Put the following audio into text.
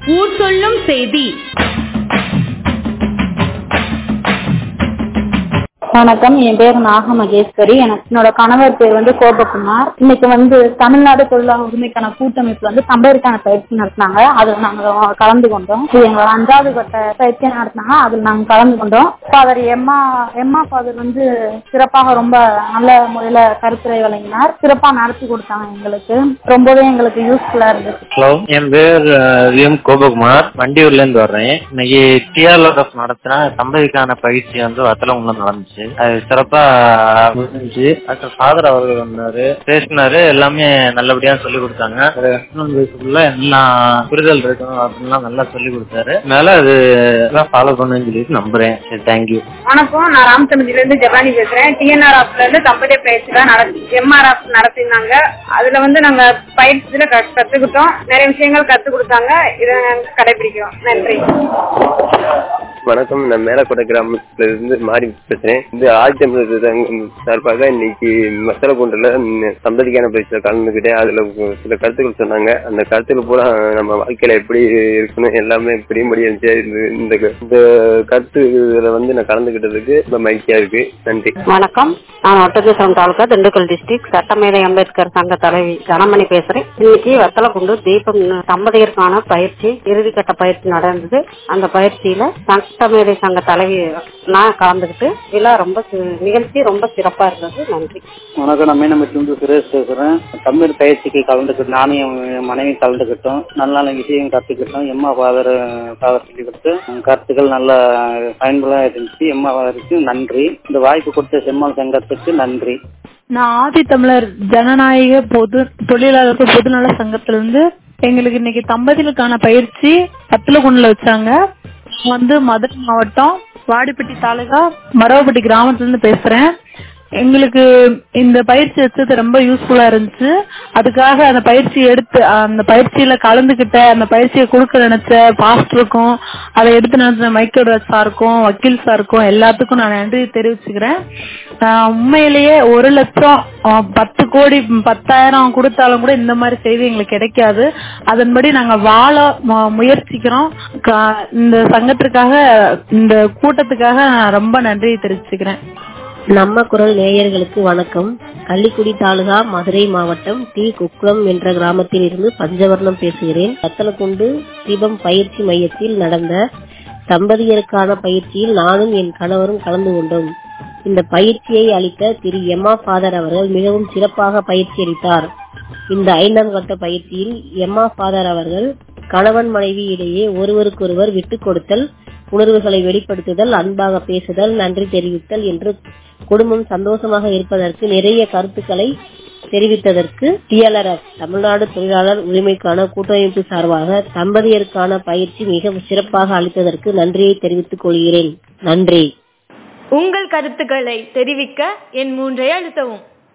ஊர் சொல்லும் செய்தி வணக்கம் என் பேர் நாக மகேஸ்வரி எனக்கு என்னோட கணவர் பேர் வந்து கோபகுமார் இன்னைக்கு வந்து தமிழ்நாடு தொழிலாளர் உரிமைக்கான கூட்டமைப்புல வந்து சம்பவருக்கான பயிற்சி நடத்தினாங்க அதுல நாங்க கலந்து கொண்டோம் இது எங்களோட அஞ்சாவது கட்ட பயிற்சி நடத்தினாங்க அதுல நாங்க கலந்து கொண்டோம் ஃபாதர் எம்மா எம்மா ஃபாதர் வந்து சிறப்பாக ரொம்ப நல்ல முறையில கருத்துரை வழங்கினார் சிறப்பா நடத்தி கொடுத்தாங்க எங்களுக்கு ரொம்பவே எங்களுக்கு யூஸ்ஃபுல்லா இருந்துச்சு ஹலோ என் பேர் வி எம் கோபகுமார் வண்டியூர்ல இருந்து வர்றேன் இன்னைக்கு டிஆர்எஃப் நடத்தின தம்பதிக்கான பயிற்சி வந்து வத்தலங்குள்ள நடந்துச்சு அது சிறப்பா முடிஞ்சு டாக்டர் ஃபாதர் அவர்கள் வந்தாரு பேசினாரு எல்லாமே நல்லபடியா சொல்லி கொடுத்தாங்க ஒரு ஹஸ்பண்ட் ஒய்ஃபுக்குள்ள எல்லாம் புரிதல் இருக்கும் அப்படின்லாம் நல்லா சொல்லி கொடுத்தாரு அதனால அது ஃபாலோ பண்ணுன்னு சொல்லிட்டு நம்புறேன் சரி தேங்க்யூ வணக்கம் நான் ராமச்சந்திரில இருந்து ஜப்பானி பேசுறேன் டிஎன்ஆர் ஆப்ல இருந்து தம்பதிய பயிற்சி தான் நடத்தி எம்ஆர் ஆப் நடத்தினாங்க அதுல வந்து நாங்க பயிற்சியில க- கத்துக்கிட்டோம் நிறைய விஷயங்கள் கத்து கொடுத்தாங்க இதை நாங்க கடைபிடிக்கிறோம் நன்றி வணக்கம் நான் மேலக்கோட்டை கிராமத்துல இருந்து மாறி பேசுறேன் இந்த ஆதித்தமிழர் சங்கம் சார்பாக இன்னைக்கு மசாலா குண்டுல சம்பதிக்கான பயிற்சியில கலந்துக்கிட்டேன் அதுல சில கருத்துக்கள் சொன்னாங்க அந்த கருத்துக்கள் பூரா நம்ம வாழ்க்கையில எப்படி இருக்கணும் எல்லாமே புரியும்படி இருந்துச்சு இந்த இந்த இந்த கருத்துக்களை வந்து நான் கலந்துக்கிட்டதுக்கு ரொம்ப மகிழ்ச்சியா இருக்கு நன்றி வணக்கம் நான் ஒட்டகேஸ்வரம் தாலுகா திண்டுக்கல் டிஸ்ட்ரிக்ட் சட்டமேதை அம்பேத்கர் சங்க தலைவி தனமணி பேசுறேன் இன்னைக்கு வத்தலக்குண்டு தீபம் தம்பதியருக்கான பயிற்சி இறுதிக்கட்ட பயிற்சி நடந்தது அந்த பயிற்சியில சட்டமேதை சங்க தலைவி நான் கலந்துக்கிட்டு விழா ரொம்ப சி- நிகழ்ச்சி ரொம்ப சிறப்பா இருந்தது நன்றி வணக்கம் நான் மீனம்பட்டிலிருந்து சுரேஷ் பேசுறேன் தமிழ் பயிற்சிக்கு கலந்துக்கிட்டு நானும் என் மனைவி கலந்துக்கிட்டோம் நல்ல நல்ல விஷயம் கத்துக்கிட்டோம் எம்மா ஃபாதர் ஃபாதர் சொல்லி கொடுத்து கருத்துக்கள் நல்ல பயனுள்ளதா இருந்துச்சு எம்மா ஃபாதருக்கு நன்றி இந்த வாய்ப்பு கொடுத்த செம்மாள் சங்கத்துக்கு நன்றி நான் ஆதி தமிழர் ஜனநாயக பொது தொழிலாளர்கள் பொதுநல சங்கத்துல இருந்து எங்களுக்கு இன்னைக்கு தம்பதிகளுக்கான பயிற்சி பத்துலகுண்டுல வச்சாங்க நான் வந்து மதுரை மாவட்டம் வாடிப்பட்டி தாலுகா மரவப்பட்டி கிராமத்துல இருந்து பேசுறேன் எங்களுக்கு இந்த பயிற்சி வச்சது ரொம்ப யூஸ்ஃபுல்லா இருந்துச்சு அதுக்காக அந்த பயிற்சி எடுத்து அந்த பயிற்சியில கலந்துகிட்ட அந்த பயிற்சியை கொடுக்க நினைச்ச பாஸ்டருக்கும் அதை எடுத்து நடத்தின மைக்கேல் ராஜ் சாருக்கும் வக்கீல் சாருக்கும் எல்லாத்துக்கும் நான் நன்றி தெரிவிச்சுக்கிறேன் ஆஹ் உண்மையிலேயே ஒரு லட்சம் ஆஹ் பத்து கோடி பத்தாயிரம் கொடுத்தாலும் கூட இந்த மாதிரி செய்தி எங்களுக்கு கிடைக்காது அதன்படி நாங்க வாழ மு- முயற்சிக்கிறோம் கா- இந்த சங்கத்திற்காக இந்த கூட்டத்துக்காக நான் ரொம்ப நன்றி தெரிவிச்சுக்கிறேன் நம்ம குரல் நேயர்களுக்கு வணக்கம் கள்ளிக்குடி தாலுகா மதுரை மாவட்டம் டி குக்குளம் என்ற கிராமத்தில் இருந்து பஞ்சவர்ணம் பேசுகிறேன் வத்தலக்குண்டு தீபம் பயிற்சி மையத்தில் நடந்த தம்பதியருக்கான பயிற்சியில் நானும் என் கணவரும் கலந்து கொண்டோம் இந்த பயிற்சியை அளித்த திரு எம்மா ஃபாதர் அவர்கள் மிகவும் சிறப்பாக பயிற்சி அளித்தார் இந்த ஐந்தாம் கட்ட பயிற்சியில் எம்மா ஃபாதர் அவர்கள் கணவன் மனைவி இடையே ஒருவருக்கொருவர் விட்டுக் கொடுத்தல் உணர்வுகளை வெளிப்படுத்துதல் அன்பாக பேசுதல் நன்றி தெரிவித்தல் என்று குடும்பம் சந்தோஷமாக இருப்பதற்கு நிறைய கருத்துக்களை தெரிவித்ததற்கு டிஎல்ஆர்எஃப் தமிழ்நாடு தொழிலாளர் உரிமைக்கான கூட்டமைப்பு சார்பாக தம்பதியருக்கான பயிற்சி மிக சிறப்பாக அளித்ததற்கு நன்றியை தெரிவித்துக் கொள்கிறேன் நன்றி உங்கள் கருத்துக்களை தெரிவிக்க என் மூன்றை அழுத்தவும்